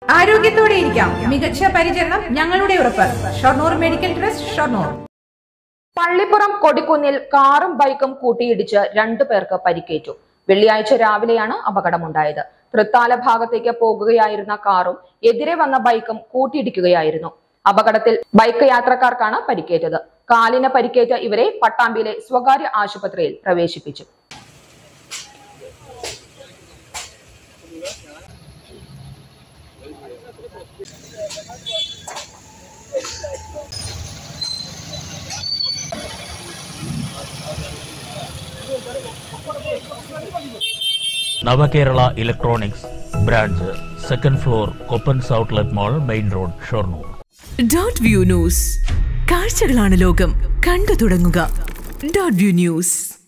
ആരോഗ്യത്തോടെ ഇരിക്കാം മികച്ച പരിചരണം ഞങ്ങളുടെ ഉറപ്പ് ഷൊർണൂർ മെഡിക്കൽ ട്രസ്റ്റ് ഷൊർണൂർ പള്ളിപ്പുറം കൊടിക്കുന്നിൽ കാറും ബൈക്കും കൂട്ടിയിടിച്ച് രണ്ടു പേർക്ക് പരിക്കേറ്റു വെള്ളിയാഴ്ച രാവിലെയാണ് അപകടമുണ്ടായത് തൃത്താല ഭാഗത്തേക്ക് പോകുകയായിരുന്ന കാറും എതിരെ വന്ന ബൈക്കും കൂട്ടിയിടിക്കുകയായിരുന്നു അപകടത്തിൽ ബൈക്ക് യാത്രക്കാർക്കാണ് പരിക്കേറ്റത് കാലിന് പരിക്കേറ്റ ഇവരെ പട്ടാമ്പിയിലെ സ്വകാര്യ ആശുപത്രിയിൽ പ്രവേശിപ്പിച്ചു Navakerala electronics branch second floor Koppans outlet mall main road Shoranur dot view news കാഴ്ചകളാണ് ലോകം കണ്ടു തുടങ്ങുക ഡോട്ട് വ്യൂ ന്യൂസ്